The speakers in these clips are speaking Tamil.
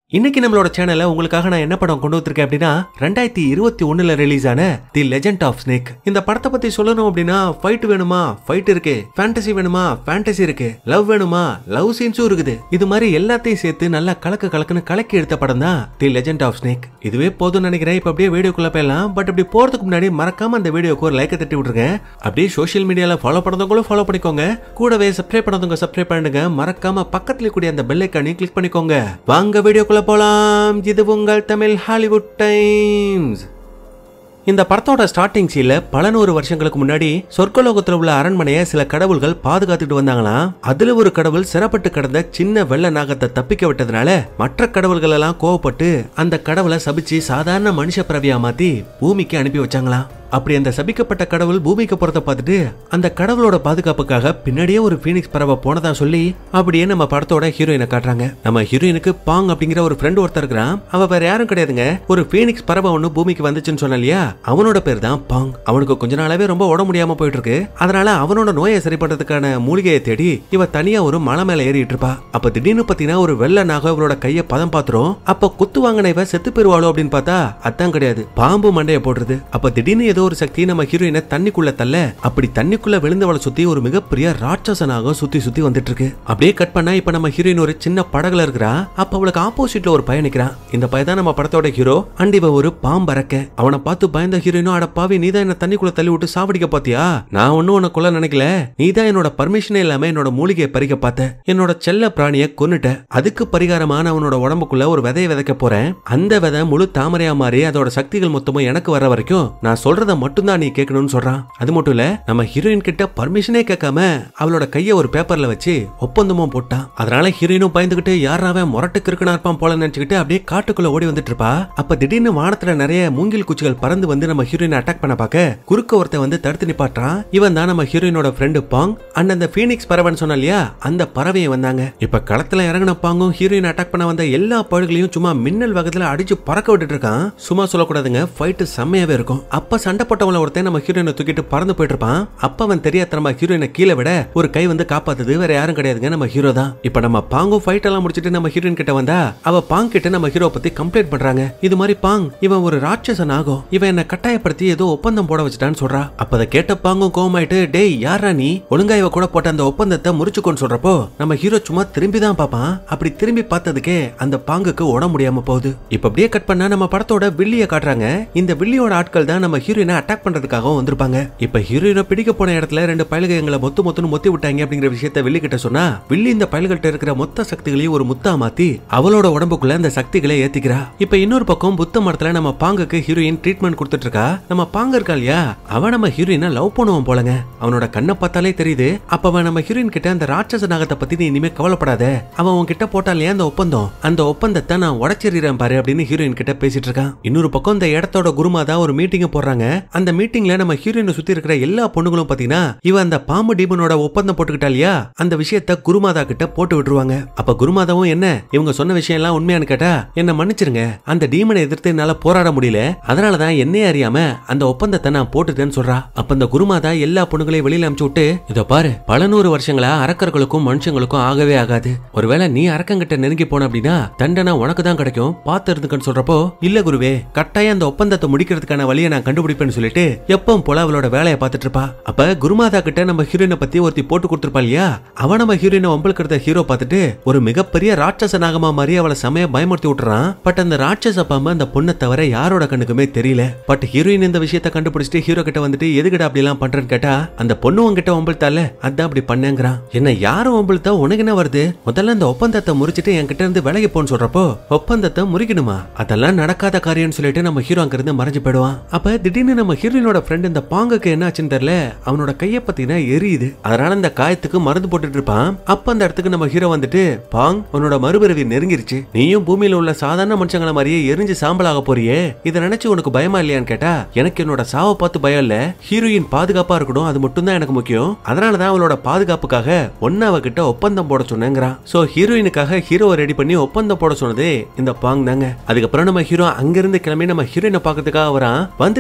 இன்னைக்கு நம்மளோட சேனல்ல உங்களுக்காக நான் என்ன படம் கொண்டு வந்திருக்கேன் அப்படின்னா ரெண்டாயிரத்தி இருபத்தி ஒண்ணுல ரிலீஸ் ஆன தி லெஜெண்ட் ஆஃப் ஸ்னேக் இந்த படத்தை பத்தி சொல்லணும் அப்படின்னா ஃபைட் வேணுமா ஃபைட் இருக்கு ஃபேண்டசி வேணுமா ஃபேண்டசி இருக்கு லவ் வேணுமா லவ் சீன்ஸும் இருக்குது இது மாதிரி எல்லாத்தையும் சேர்த்து நல்லா கலக்க கலக்குன்னு கலக்கி எடுத்த படம் தான் தி லெஜெண்ட் ஆஃப் ஸ்னேக் இதுவே போதும்னு நினைக்கிறேன் இப்ப அப்படியே வீடியோக்குள்ள போயிடலாம் பட் அப்படி போறதுக்கு முன்னாடி மறக்காம அந்த வீடியோக்கு ஒரு லைக்கை தட்டி விட்டுருங்க அப்படியே சோஷியல் மீடியால ஃபாலோ பண்ணதவங்களும் ஃபாலோ பண்ணிக்கோங்க கூடவே சப்ஸ்கிரைப் பண்ணதவங்க சப்ஸ்கிரைப் பண்ணுங்க மறக்காம பக்கத்துல கூடிய அந்த பெல் ஐக்கானையும் கிளிக் பண்ணிக்கோங்க வாங்க வீடியோக்குள்ள போலாம் இது உங்கள் தமிழ் ஹாலிவுட் டைம்ஸ் இந்த படத்தோட ஸ்டார்டிங் சீன்ல பல நூறு வருஷங்களுக்கு முன்னாடி சொர்க்கலோகத்துல உள்ள அரண்மனையை சில கடவுள்கள் பாதுகாத்துட்டு வந்தாங்களாம் அதுல ஒரு கடவுள் சிறப்பட்டு கிடந்த சின்ன வெள்ள நாகத்தை தப்பிக்க விட்டதுனால மற்ற கடவுள்கள் எல்லாம் கோவப்பட்டு அந்த கடவுளை சபிச்சு சாதாரண மனுஷ பிறவியா மாத்தி பூமிக்கு அனுப்பி வச்சாங்களாம் அப்படி அந்த சபிக்கப்பட்ட கடவுள் பூமிக்கு போறத பார்த்துட்டு அந்த கடவுளோட பாதுகாப்புக்காக பின்னாடியே ஒரு ஃபீனிக்ஸ் பறவை போனதா சொல்லி அப்படியே நம்ம படத்தோட ஹீரோயினை காட்டுறாங்க நம்ம ஹீரோயினுக்கு பாங் அப்படிங்கிற ஒரு ஃப்ரெண்ட் ஒருத்தர் இருக்கிறான் அவ வேற யாரும் கிடையாதுங்க ஒரு ஃபீனிக்ஸ் பறவை ஒண்ணு பூமிக்கு வந்துச்சுன்னு சொன்ன இல்லையா அவனோட பேர் தான் பாங் அவனுக்கு கொஞ்ச நாளாவே ரொம்ப உடம்பு முடியாம போயிட்டு இருக்கு அதனால அவனோட நோயை சரி பண்றதுக்கான மூலிகையை தேடி இவ தனியா ஒரு மலை மேல ஏறிட்டு இருப்பா அப்ப திடீர்னு பாத்தீங்கன்னா ஒரு வெள்ள நாக இவளோட கைய பதம் பாத்துரும் அப்ப குத்து வாங்கின இவ செத்து பெறுவாளோ அப்படின்னு பார்த்தா அதான் கிடையாது பாம்பு மண்டைய போடுறது அப்ப திடீர்னு ஏதோ ஒரு சக்தி நம்ம ஹீரோயினை தண்ணிக்குள்ள தள்ள அப்படி தண்ணிக்குள்ள விழுந்தவளை சுத்தி ஒரு மிகப்பெரிய ராட்சசனாக சுத்தி சுத்தி வந்துட்டு இருக்கு அப்படியே கட் பண்ணா இப்ப நம்ம ஹீரோயின் ஒரு சின்ன படகுல இருக்கிறா அப்ப அவளுக்கு ஆப்போசிட்ல ஒரு பையன் நிக்கிறான் இந்த பையன் தான் நம்ம படத்தோட ஹீரோ அண்ட் இவ ஒரு பாம்பறக்க அவனை பார்த்து பயந்த ஹீரோயினும் அட பாவி நீதான் என்ன தண்ணிக்குள்ள தள்ளி விட்டு சாவடிக்க பாத்தியா நான் ஒன்னும் உன்னை கொல்ல நினைக்கல நீதான் என்னோட பர்மிஷனே இல்லாம என்னோட மூலிகையை பறிக்க பார்த்த என்னோட செல்ல பிராணிய கொன்னுட்ட அதுக்கு பரிகாரமா நான் உன்னோட உடம்புக்குள்ள ஒரு விதையை விதைக்க போறேன் அந்த விதை முழு தாமரையா மாறி அதோட சக்திகள் மொத்தமும் எனக்கு வர வரைக்கும் நான் சொல்றத மட்டும்தான் நீ கேட்கணும்னு சொல்றான் அது மட்டும் இல்ல நம்ம ஹீரோயின் கிட்ட பர்மிஷனே கேட்காம அவளோட கைய ஒரு பேப்பர்ல வச்சு ஒப்பந்தமும் போட்டான் அதனால ஹீரோயினும் பயந்துகிட்டு யாராவன் முரட்டுக்கு இருக்குனா இருப்பான் போல நினைச்சுக்கிட்டு அப்படியே காட்டுக்குள்ள ஓடி வந்துட்டு இருப்பா அப்ப திடீர்னு வானத்துல நிறைய மூங்கில் குச்சிகள் பறந்து வந்து நம்ம ஹீரோயினை அட்டாக் பண்ண பார்க்க குறுக்க ஒருத்தன் வந்து தடுத்து நிப்பாட்டுறான் இவன் தான் நம்ம ஹீரோயினோட ஃப்ரெண்டு பாங் அண்ட் அந்த ஃபீனிக்ஸ் பறவைன்னு சொன்ன இல்லையா அந்த பறவையை வந்தாங்க இப்ப களத்துல இறங்கின பாங்கும் ஹீரோயின் அட்டாக் பண்ண வந்த எல்லா பழுகளையும் சும்மா மின்னல் வகத்துல அடிச்சு பறக்க விட்டுட்டு இருக்கான் சும்மா சொல்லக்கூடாதுங்க ஃபைட் செம்மையாவே இருக்கும் அப்ப சண்டை போட்டவங்கள ஒருத்தன் நம்ம ஹீரோயினை தூக்கிட்டு பறந்து போயிட்டு இருப்பான் அப்ப அவன் தெரியாத நம்ம ஹீரோயினை கீழே விட ஒரு கை வந்து காப்பாத்துது வேற யாரும் கிடையாதுங்க நம்ம ஹீரோ தான் இப்ப நம்ம பாங்கும் ஃபைட் எல்லாம் முடிச்சிட்டு நம்ம ஹீரோயின் கிட்ட வந்தா அவ பாங் கிட்ட நம்ம ஹீரோ பத்தி கம்ப்ளைண்ட் பண்றாங்க இது மாதிரி பாங் இவன் ஒரு ராட்சசன் ஆகும் இவன் என்ன கட்டாயப்படுத்தி ஏதோ ஒப்பந்தம் போட வச்சுட்டான்னு சொல்றா அப்ப அதை கேட்ட பாங்கும் கோமாயிட்டு டேய் யாரா நீ ஒழுங்கா இவ கூட போட்ட அந்த ஒப்பந்தத்தை முறிச்சுக்கோன்னு சொல்றப்போ நம்ம ஹீரோ சும்மா திரும்பி தான் பாப்பான் அப்படி திரும்பி பார்த்ததுக்கே அந்த பாங்குக்கு உட முடியாம போகுது இப்ப அப்படியே கட் பண்ணா நம்ம படத்தோட வில்லிய காட்டுறாங்க இந்த வில்லியோட ஆட்கள் தான் நம்ம ஹீரோயினை அட்டாக் பண்றதுக்காகவும் வந்திருப்பாங்க இப்ப ஹீரோயினை பிடிக்க போன இடத்துல ரெண்டு பயலுக எங்களை மொத்த மொத்தம் மொத்தி விட்டாங்க அப்படிங்கிற விஷயத்த வில்லி கிட்ட சொன்னா வில்லி இந்த பயல்கள்ட்ட இருக்கிற மொத்த சக்திகளையும் ஒரு முத்தா மாத்தி அவளோட உடம்புக்குள்ள அந்த சக்திகளை ஏத்திக்கிறா இப்ப இன்னொரு பக்கம் புத்த மரத்துல நம்ம பாங்குக்கு ஹீரோயின் ட்ரீட்மெண்ட் கொடுத்துட்டு இருக்கா நம்ம பாங்க இருக்கா இல்லையா அவன் நம்ம ஹீரோயினை லவ் பண்ணுவான் போலங்க அவனோட கண்ணை பார்த்தாலே தெரியுது அப்ப அவன் நம்ம ஹீரோயின் கிட்ட அந்த ராட்சச நாகத்தை பத்தி நீ இனிமே கவலைப்படாத அவன் உன் கிட்ட போட்டா இல்லையா அந்த ஒப்பந்தம் அந்த ஒப்பந்தத்தை நான் உடச்சிடுறேன் பாரு அப்படின்னு ஹீரோயின் கிட்ட பேசிட்டு இருக்கான் இன்னொரு பக்கம் இந்த இடத்தோட குருமாதா ஒரு மீட்டிங் போடுறாங்க அந்த மீட்டிங்ல நம்ம ஹீரோயினை சுத்தி இருக்கிற எல்லா பொண்ணுங்களும் பாத்தீங்கன்னா இவ அந்த பாம்பு டீமனோட ஒப்பந்தம் போட்டுக்கிட்டா இல்லையா அந்த விஷயத்த குருமாதா கிட்ட போட்டு விட்டுருவாங்க அப்ப குருமாதாவும் என்ன இவங்க சொன்ன விஷயம் எல்லாம் உண்மையானு கேட்டா என்ன மன்னிச்சிருங்க அந்த டீமனை எதிர்த்து என்னால போராட முடியல அதனாலதான் என்னையே அறியாம அந்த ஒப்பந்தத்தை நான் போட்டுட்டேன்னு சொல்றா அப்ப அந்த குருமாதா எல்லா பொண்ணுங்களையும் வெளியில அனுப்பிச்சு விட்டு இதோ பாரு பல நூறு வருஷங்களா அரக்கர்களுக்கும் மனுஷங்களுக்கும் ஆகவே ஆகாது ஒருவேளை நீ அரக்கங்கிட்ட நெருங்கி போன அப்படின்னா தண்டனை உனக்கு தான் கிடைக்கும் பார்த்து இருந்துக்கன்னு சொல்றப்போ இல்ல குருவே கட்டாயம் அந்த ஒப்பந்தத்தை முடிக்கிறதுக்கான வழியை நான் கண்டுபிடிப்பேன்னு சொல்லிட்டு எப்பவும் போல அவளோட வேலையை பார்த்துட்டு இருப்பா அப்ப குருமாதா கிட்ட நம்ம ஹீரோயினை பத்தி ஒருத்தி போட்டு கொடுத்துருப்பா இல்லையா அவ நம்ம ஹீரோயினை வம்பளுக்கிறத ஹீரோ பார்த்துட்டு ஒரு மிகப்பெரிய ராட்சச நாகமா மாதிரி அவளை செமைய பயமுறுத்தி விட்டுறான் பட் அந்த ராட்சச பாம்பு அந்த பொண்ணை தவிர யாரோட கண்ணுக்குமே தெரியல பட் ஹீரோயின் இந்த விஷயத்த கண்டுபிடிச்சிட்டு ஹீரோ கிட்ட வந்துட்டு எதுக்கிட்ட அப்படி எல்லாம் பண்றேன்னு கேட்டா அந்த பொண்ணு உன்கிட்ட வம்பிழ்த்தால அதான் அப்படி பண்ணேங்கிறான் என்ன யாரும் வம்பிழ்த்தா உனக்கு என்ன வருது முதல்ல அந்த ஒப்பந்தத்தை முறிச்சிட்டு என்கிட்ட இருந்து விலகி போன்னு சொல்றப்போ ஒப்பந்தத்தை முறிக்கணுமா அதெல்லாம் நடக்காத காரியம்னு சொல்லிட்டு நம்ம ஹீரோ அங்க இருந்து மறைஞ்சு போயிடுவான் அப்ப திடீர்னு நம்ம ஹீரோயினோட ஃப்ரெண்ட் இந்த பாங்குக்கு என்ன ஆச்சுன்னு தெரியல அவனோட கைய பத்தினா எரியுது அதனால அந்த காயத்துக்கு மருந்து போட்டுட்டு இருப்பான் அப்ப அந்த இடத்துக்கு நம்ம ஹீரோ வந்துட்டு பாங் உன்னோட மறுபிறவி நெருங்கிருச்சு நீயும் பூமியில உள்ள சாதாரண மனுஷங்கள மாதிரியே எரிஞ்சு சாம்பலாக போறியே இதை நினைச்சு உனக்கு பயமா இல்லையான்னு கேட்டா எனக்கு என்னோட சாவை பார்த்து பயம் இல்ல ஹீரோயின் பாதுகாப்பா இருக்கணும் அது மட்டும் தான் எனக்கு முக்கியம் அதனாலதான் அவளோட பாதுகாப்புக்காக ஒன்னு அவகிட்ட ஒப்பந்தம் போட சொன்னேங்கிறான் சோ ஹீரோயினுக்காக ஹீரோவை ரெடி பண்ணி ஒப்பந்தம் போட சொன்னதே இந்த பாங் தாங்க அதுக்கப்புறம் நம்ம ஹீரோ அங்கிருந்து கிளம்பி நம்ம ஹீரோயினை பாக்கிறதுக்காக வரான் வந்துட்டு அவகிட்ட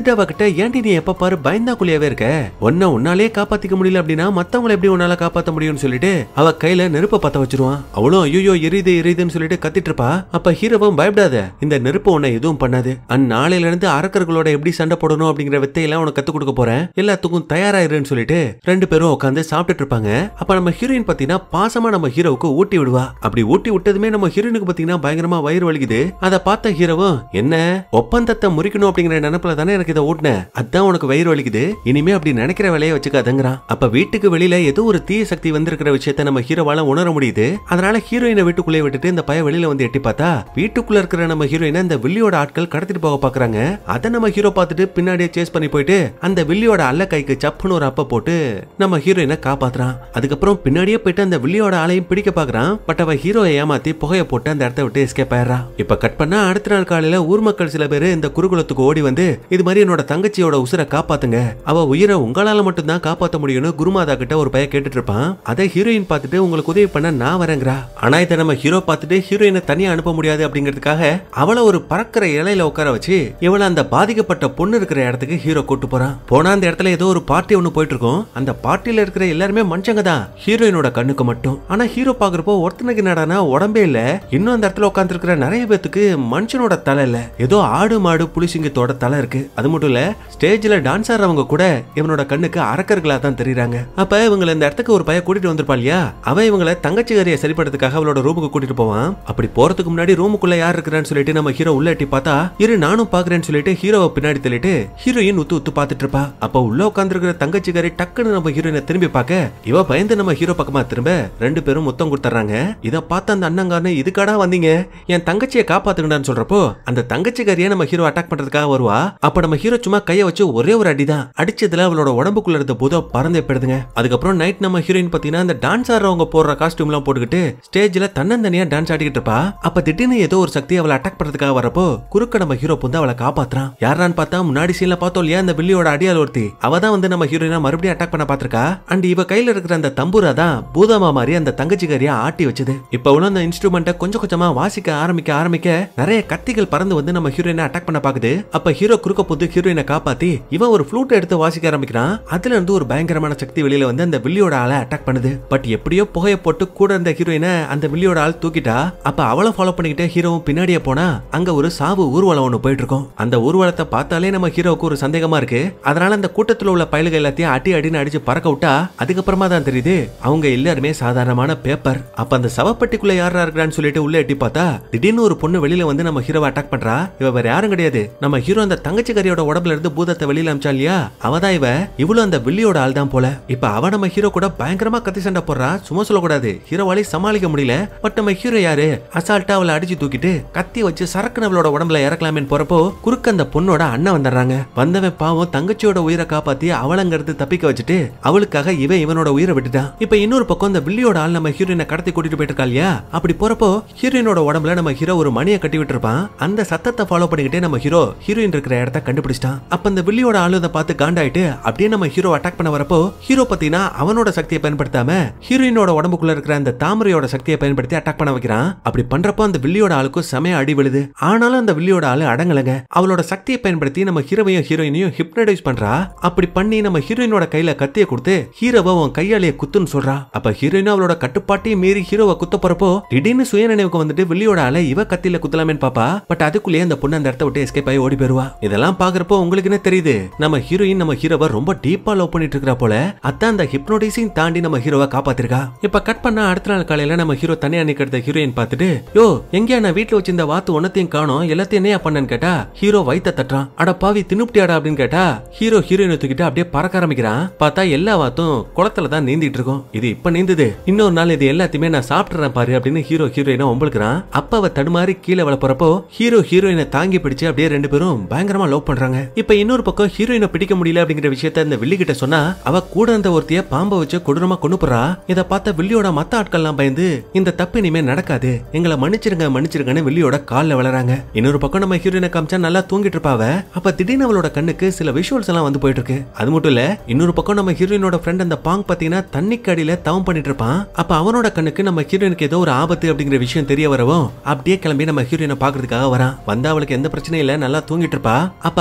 ஏன்டி நீ எப்ப பாரு பயந்தாக்குள்ளியாவே இருக்க உன்னை உன்னாலே காப்பாத்திக்க முடியல அப்படின்னா மத்தவங்களை எப்படி உன்னால காப்பாத்த முடியும்னு சொல்லிட்டு அவ கையில நெருப்ப பத்த வச்சிருவான் அவளும் ஐயோ எரியுது எரியுதுன்னு சொல்லிட்டு கத்திட்டு இருப்பா அப்ப ஹீரோவும் பயப்படாத இந்த நெருப்பு உன்னை எதுவும் பண்ணாது அந்நாளையில இருந்து அரக்கர்களோட எப்படி சண்டை போடணும் அப்படிங்கிற வித்தையெல்லாம் உனக்கு கத்து கொடுக்க போறேன் எல்லாத்துக்கும் தயாராயிருன்னு சொல்லிட்டு ரெண்டு பேரும் உட்காந்து சாப்பிட்டுட்டு இருப்பாங்க அப்ப நம்ம ஹீரோயின் பாத்தீங்கன்னா பாசமா நம்ம ஹீரோவுக்கு ஊட்டி விடுவா அப்படி ஊட்டி விட்டதுமே நம்ம ஹீரோயினுக்கு பாத்தீங்கன்னா பயங்கரமா வயிறு வலிக்குது அதை பார்த்த ஹீரோவும் என்ன ஒப்பந்தத்தை முறிக்கணும் அப்படிங்கிற நினைப்புல தானே எனக்கு இதை ஊட்டின அதான் உனக்கு வயிறு வலிக்குது இனிமே அப்படி நினைக்கிற வேலையை வச்சுக்காதங்கிறான் அப்ப வீட்டுக்கு வெளியில ஏதோ ஒரு தீய சக்தி வந்திருக்கிற விஷயத்த நம்ம ஹீரோவால உணர முடியுது அதனால ஹீரோயினை வீட்டுக்குள்ளே விட்டுட்டு இந்த பையன் வெளியில வந்து எட்டி பார்த்தா வீட்டுக்குள்ள இருக்கிற நம்ம ஹீரோயினை இந்த வில்லியோட ஆட்கள் கடத்திட்டு போக பாக்குறாங்க அதை நம்ம ஹீரோ பார்த்துட்டு பின்னாடியே சேஸ் பண்ணி போயிட்டு அந்த வில்லியோட அல்ல கைக்கு சப்புன்னு ஒரு அப்ப போட்டு நம்ம ஹீரோயினை காப்பாத்துறான் அதுக்கப்புறம் பின்னாடியே போயிட்டு அந்த வில்லியோட ஆளையும் பிடிக்க பாக்குறான் பட் அவ ஹீரோவை ஏமாத்தி புகைய போட்டு அந்த இடத்த விட்டு எஸ்கேப் ஆயிடுறா இப்ப கட் பண்ணா அடுத்த நாள் காலையில ஊர் மக்கள் சில பேர் இந்த குருகுலத்துக்கு ஓடி வந்து இது மாதிரி என்னோட தங்கச்சியோட உசுரை காப்பாத்துங்க அவ உயிரை உங்களால மட்டும்தான் காப்பாத்த முடியும்னு குருமாதா கிட்ட ஒரு பையன் கேட்டுட்டு இருப்பான் அதை ஹீரோயின் பார்த்துட்டு உங்களுக்கு உதவி பண்ண நான் வரேங்கிறா ஆனா இதை நம்ம ஹீரோ பார்த்துட்டு ஹீரோயினை தனியா அனுப்ப முடியாது அப்படிங்கிறதுக்காக அவளை ஒரு பறக்கிற இலையில உட்கார வச்சு இவளை அந்த பாதிக்கப்பட்ட பொண்ணு இருக்கிற இடத்துக்கு ஹீரோ கூட்டு போறான் போனா அந்த இடத்துல ஏதோ ஒரு பார்ட்டி ஒண்ணு போயிட்டு இருக்கும் அந்த பார்ட்டில இருக்கிற எல்லாருமே மனுஷங்க தான் ஹீரோயினோட கண்ணுக்கு மட்டும் ஆனா ஹீரோ பாக்குறப்போ ஒருத்தனுக்கு என்னடானா உடம்பே இல்ல இன்னும் அந்த இடத்துல உட்கார்ந்து இருக்கிற நிறைய பேத்துக்கு மனுஷனோட தலை இல்ல ஏதோ ஆடு மாடு புலிசிங்கத்தோட தலை இருக்கு அது மட்டும் இல்ல ஸ்டேஜ்ல டான்ஸ் ஆடுறவங்க கூட இவனோட கண்ணுக்கு அரக்கர்களா தான் தெரியுறாங்க அப்ப இவங்களை இந்த இடத்துக்கு ஒரு பையன் கூட்டிட்டு வந்திருப்பா இல்லையா அவ இவங்களை தங்கச்சிகாரியை சரிப்படுறதுக்காக அவளோட ரூமுக்கு கூட்டிட்டு போவான் அப்படி போறதுக்கு முன்னாடி ரூமுக்குள்ள யார் இருக்கிறான்னு சொல்லிட்டு நம்ம ஹீரோ உள்ள எட்டி பார்த்தா இரு நானும் பாக்குறேன்னு சொல்லிட்டு ஹீரோவை பின்னாடி தள்ளிட்டு ஹீரோயின் உத்து உத்து பார்த்துட்டு இருப்பா அப்ப உள்ள உட்காந்துருக்கிற தங்கச்சிகாரி டக்குன்னு நம்ம ஹீரோயினை திரும்பி பார்க்க இவ பயந்து நம்ம ஹீரோ பக்கமா திரும்ப ரெண்டு பேரும் முத்தம் கொடுத்துறாங்க இத பார்த்த அந்த அண்ணங்காரனு இதுக்காடா வந்தீங்க என் தங்கச்சியை காப்பாத்துங்கடான்னு சொல்றப்போ அந்த தங்கச்சிக்காரியை நம்ம ஹீரோ அட்டாக் பண்றதுக்காக வருவா அப்ப நம்ம ஹீரோ சும்மா கைய வச்சு ஒரே ஒரு அடிதான் அடிச்சதுல அவளோட உடம்புக்குள்ள இருந்த பூதம் பறந்து போயிடுதுங்க அதுக்கப்புறம் நைட் நம்ம ஹீரோயின் பாத்தீங்கன்னா அந்த டான்ஸ் ஆடுறவங்க போடுற காஸ்டியூம் எல்லாம் போட்டுக்கிட்டு ஸ்டேஜ்ல தன்னந்தனியா டான்ஸ் ஆடிக்கிட்டு இருப்பா அப்ப திடீர்னு ஏதோ ஒரு சக்தி அவளை அட்டாக் பண்றதுக்காக வரப்போ குறுக்க நம்ம ஹீரோ புந்து அவளை காப்பாத்துறான் யாரான்னு பார்த்தா முன்னாடி சீன்ல பார்த்தோம் இல்லையா அந்த வில்லியோட அடியால் ஒருத்தி அவ தான் வந்து நம்ம ஹீரோயினா மறுபடியும் அட்டாக் பண்ண பாத்திருக்கா அண்ட் இவ கையில இருக்கிற அந்த தம்பூரா தான் பூதமா மாதிரி அந்த தங்கச்சிக்காரியா ஆட்டி வச்சது இப்ப உள்ள அந்த இன்ஸ்ட்ருமெண்ட்டை கொஞ்சம் கொஞ்சமா வாசிக்க ஆரம்பிக்க ஆரம்பிக்க நிறைய கத்திகள் பறந்து வந்து நம்ம ஹீரோயினை அட்டாக் பண்ண பாக்குது அப்ப ஹீரோ குறுக்க போது ஹீரோயினை காப்பாத்தி இவன் ஒரு ஃப்ளூட் எடுத்து வாசிக்க ஆரம்பிக்கிறான் அதுல இருந்து ஒரு பயங்கரமான சக்தி வெளியில வந்து அந்த வில்லியோட ஆளை அட்டாக் பண்ணுது பட் எப்படியோ புகைய போட்டு கூட இருந்த ஹீரோயினை அந்த வில்லியோட ஆள் தூக்கிட்டா அப்ப அவளை ஃபாலோ பண்ணிக்கிட்டே ஹீரோவும் பின்னாடியே போனா அங்க ஒரு சாவு ஊர்வலம் ஒண்ணு போயிட்டு இருக்கும் அந்த ஊர்வலத்தை பார்த்தாலே நம்ம ஹீரோவுக்கு ஒரு சந்தேகமா இருக்கு அதனால அந்த கூட்டத்துல உள்ள பயலுக எல்லாத்தையும் அடி அடின்னு அடிச்சு பறக்க விட்டா அதுக்கப்புறமா தான் தெரியுது அவங்க எல்லாருமே சாதாரணமான பேப்பர் அப்ப அந்த சவப்பட்டிக்குள்ள யாரா இருக்கிறான்னு சொல்லிட்டு உள்ள எட்டி பார்த்தா திடீர்னு ஒரு பொண்ணு வெளியில வந்து நம்ம ஹீரோவை அட்டாக் பண்றா இவ வேற யாரும் கிடையாது நம்ம ஹீரோ அந்த தங்கச்சிக்காரியோட உடம்புல இருந்து பூதத்தை வெளியில அமிச்சா இல்லையா அவதான் இவ இவளும் அந்த வில்லியோட ஆள் தான் போல இப்ப அவ நம்ம ஹீரோ கூட பயங்கரமா கத்தி சண்டை போடுறா சும்மா சொல்லக்கூடாது ஹீரோவாலே சமாளிக்க முடியல பட் நம்ம ஹீரோ யாரு அசால்ட்டா அவளை அடிச்சு தூக்கிட்டு கத்தி வச்சு சரக்குன்னு அவளோட உடம்புல இறக்கலாமேன்னு போறப்போ குறுக்க அந்த பொண்ணோட அண்ணன் வந்துடுறாங்க வந்தவன் பாவம் தங்கச்சியோட உயிரை காப்பாத்தி அவளங்கிறது தப்பிக்க வச்சுட்டு அவளுக்காக இவன் இவனோட உயிரை விட்டுட்டான் இப்ப இன்னொரு பக்கம் இந்த வில்லியோட ஆள் நம்ம ஹீரோயினை கடத்தி கூட்டிட்டு போயிட்டு இருக்கா இல்லையா அப்படி போறப்போ ஹீரோயினோட உடம்புல நம்ம ஹீரோ ஒரு மணியை கட்டி விட்டுருப்பான் அந்த சத்தத்தை ஃபாலோ பண்ணிக்கிட்டே நம்ம ஹீரோ ஹீரோயின் இருக்கிற இடத்த கண்டுபிடிச்சிட்டான் அப்ப அந்த வில்லியோட ஆளு அதை பார்த்து காண்டாயிட்டு அப்படியே நம்ம ஹீரோ அட்டாக் பண்ண வரப்போ ஹீரோ பாத்தீங்கன்னா அவனோட சக்தியை பயன்படுத்தாம ஹீரோயினோட உடம்புக்குள்ள இருக்கிற அந்த தாமரையோட சக்தியை பயன்படுத்தி அட்டாக் பண்ண வைக்கிறான் அப்படி பண்றப்போ அந்த வில்லியோட ஆளுக்கும் செமைய அடி விழுது ஆனாலும் அந்த வில்லியோட ஆளு அடங்கலங்க அவளோட சக்தியை பயன்படுத்தி நம்ம ஹீரோவையும் ஹீரோயினையும் ஹிப்னடைஸ் பண்றா அப்படி பண்ணி நம்ம ஹீரோயினோட கையில கத்திய கொடுத்து ஹீரோவை உன் கையாலேயே குத்துன்னு சொல்றா அப்ப ஹீரோயினும் அவளோட கட்டுப்பாட்டையும் மீறி ஹீரோவை குத்த போறப்போ திடீர்னு சுயநினைவுக்கு வந்துட்டு வில்லியோட ஆளை இவ கத்தியில குத்தலாமேன்னு பாப்பா பட் அதுக்குள்ளேயே அந்த பொண்ணு அந்த இடத்த விட்டு எஸ்கேப் ஆகி ஓடி போயிருவா இதெல்லாம் பாக்குறப்போ உங்களுக்கு என்ன தெரியுது நம்ம ஹீரோயின் நம்ம ஹீரோவை ரொம்ப டீப்பா லவ் பண்ணிட்டு இருக்கா போல அதான் அந்த ஹிப்னோடைசிங் தாண்டி நம்ம ஹீரோவை காப்பாத்திருக்கா இப்ப கட் பண்ணா அடுத்த நாள் காலையில நம்ம ஹீரோ தனியா நிக்கிறத ஹீரோயின் பார்த்துட்டு யோ எங்கயா நான் வீட்டுல வச்சிருந்த வாத்து ஒன்னத்தையும் காணோம் எல்லாத்தையும் என்னையா பண்ணேன்னு கேட்டா ஹீரோ வயித்த தட்டுறான் அட பாவி தின்னுப்டியாடா அப்படின்னு கேட்டா ஹீரோ ஹீரோயினை தூக்கிட்டு அப்படியே பறக்க ஆரம்பிக்கிறான் பார்த்தா எல்லா வாத்தும் குளத்துல தான் நீந்திட்டு இருக்கும் இது இப்ப நீந்துது இன்னொரு நாள் இது எல்லாத்தையுமே நான் சாப்பிட்டுறேன் பாரு அப்படின்னு ஹீரோ ஹீரோயினை ஒம்பளுக்குறான் அப்ப அவ தடுமாறி கீழே விழ போறப்போ ஹீரோ ஹீரோயினை தாங்கி பிடிச்சு அப்படியே ரெண்டு பேரும் பயங்கரமா லவ் பண்றாங்க இப்ப இன்னொரு பக்கம் ஹீரோயினை பிடிக்க முடியல அப்படிங்கிற விஷயத்த இந்த வில்லி கிட்ட சொன்னா அவ கூட இருந்த ஒருத்திய பாம்பை வச்சு கொடூரமா கொண்டு போறா இத பார்த்த வில்லியோட மத்த ஆட்கள்லாம் பயந்து இந்த தப்பு இனிமே நடக்காது எங்களை மன்னிச்சிருங்க மன்னிச்சிருங்கன்னு வில்லியோட கால்ல விழறாங்க இன்னொரு பக்கம் நம்ம ஹீரோயினை காமிச்சா நல்லா தூங்கிட்டு இருப்பாவ அப்ப திடீர்னு அவளோட கண்ணுக்கு சில விஷுவல்ஸ் எல்லாம் வந்து போயிட்டு இருக்கு அது மட்டும் இல்ல இன்னொரு பக்கம் நம்ம ஹீரோயினோட ஃப்ரெண்ட் அந்த பாங் பாத்தீங்கன்னா தண்ணிக்கு அடியில தவம் பண்ணிட்டு இருப்பான் அப்ப அவனோட கண்ணுக்கு நம்ம ஹீரோயினுக்கு ஏதோ ஒரு ஆபத்து அப்படிங்கிற விஷயம் தெரிய வரவும் அப்படியே கிளம்பி நம்ம ஹீரோயினை பாக்குறதுக்காக வரான் வந்தா அவளுக்கு எந்த பிரச்சனையும் இல்ல நல்லா தூங்கிட்டு இருப்பா அப்ப அவளை எழுப்பி